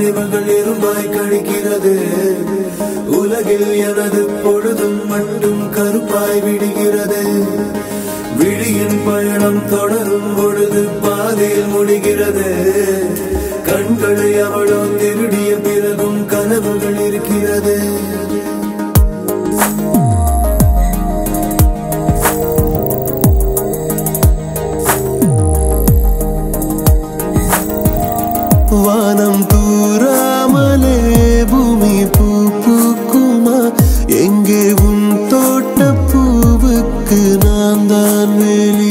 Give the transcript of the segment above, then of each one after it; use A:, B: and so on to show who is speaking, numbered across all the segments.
A: நினைவுகள் இரும்பாய் கழிக்கிறது உலகில் எனது பொழுதும் மட்டும் கருப்பாய் விடுகிறது விழியின் பயணம் தொடரும் பொழுது பாதையில் முடிகிறது கண்களை அவளோ திருடிய பிறகும் கனவுகள் இருக்கிறது வானம் தூராமலே பூமி பூ பூக்குமா எங்கே உன் தோட்ட பூவுக்கு நான் தான் வெளி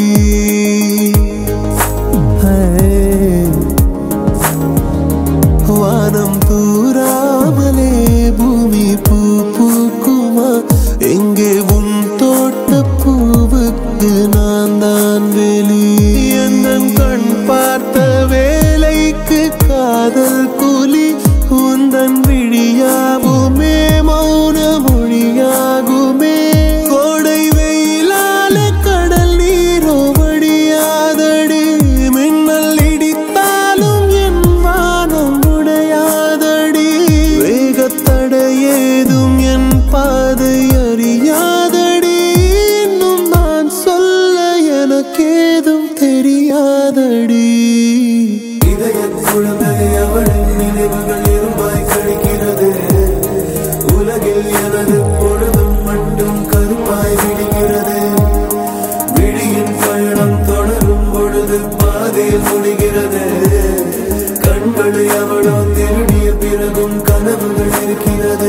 A: வானம் தூராமலே பூமி பூ பூக்குமா எங்கே உன் தோட்ட பூவுக்கு நான் தான் வெளி எந்தன் கண் பார்த்த வேலைக்கு காதல் கூலி உந்தன் விழியாகுமே மௌன மொழியாகுமே கோடை வெயிலால கடல் நீரோ வடியாதடி மின்னல் இடித்தாலும் என் வானம் உடையாதடி வேகத்தடை ஏதும் என் பாதை அறியாதடி இன்னும் நான் சொல்ல எனக்கேதும் தெரியாதடி இதய குழந்தை அவளின் நினைவுகள் இரும்பாய் கழிக்கிறது உலகில் எனது பொழுதும் மட்டும் கருப்பாய் விடுகிறது விழியின் பயணம் தொடரும் பொழுது பாதையில் முடிகிறது கண்களை அவளோ திருடிய பிறகும் கனவுகள் இருக்கிறது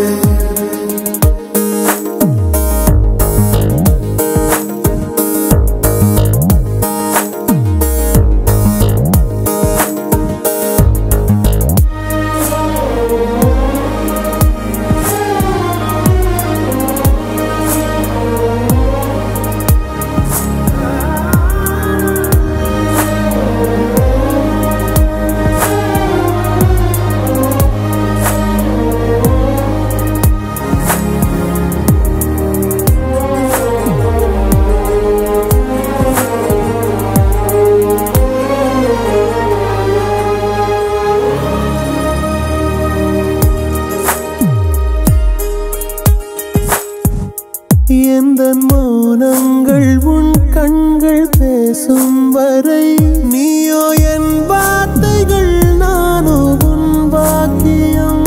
A: எந்த மௌனங்கள் உன் கண்கள் பேசும் வரை நீயோ என் வார்த்தைகள் நானோ உன் வாக்கியம்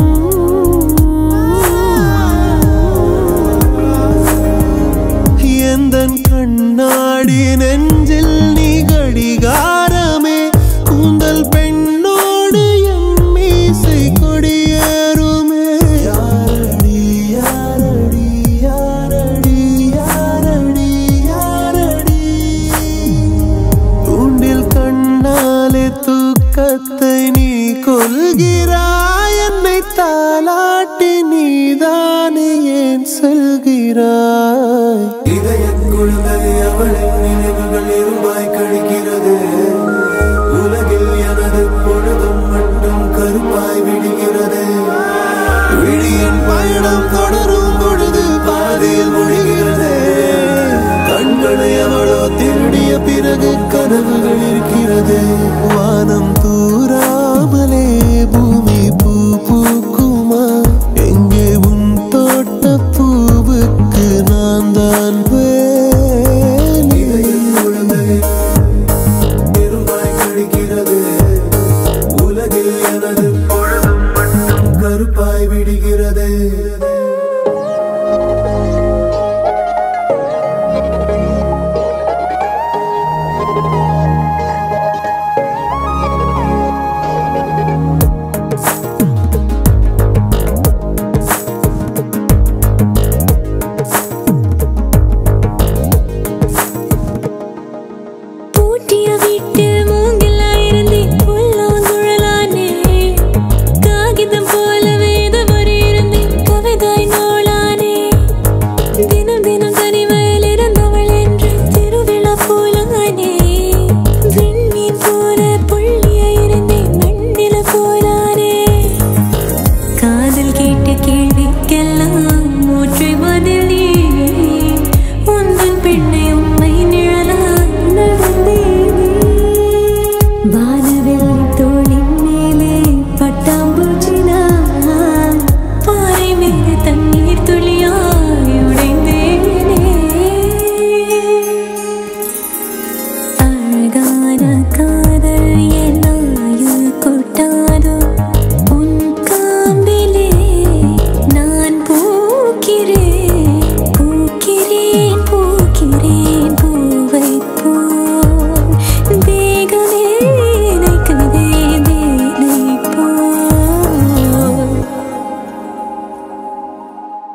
A: எந்த கண்ணாடி நெஞ்சில் நீ கடிகாரமே கூந்தல் பெண்ணோடு என் மீசை கொடியேறுமே யாரடி யாரடி யாரடி யாரடி யாரடி தூண்டில் கண்ணாலே தூக்கத்தை நீ கொள்கிறாய் என்னை தாலாட்டி நீதானே ஏன் செல்கிறாய் இதய குழந்தை அவளின் நினைவுகள் இரும்பாய் கழிக்கிறது உலகில் எனது பொழுதும் மட்டும் கருப்பாய் விடுகிறது விழியின் பயணம் தொடரும் பொழுது பாதையில் முடிகிறது கண்களை அவளோ திருடிய பிறகு கனவுகள் இருக்கிறது வானம் தூ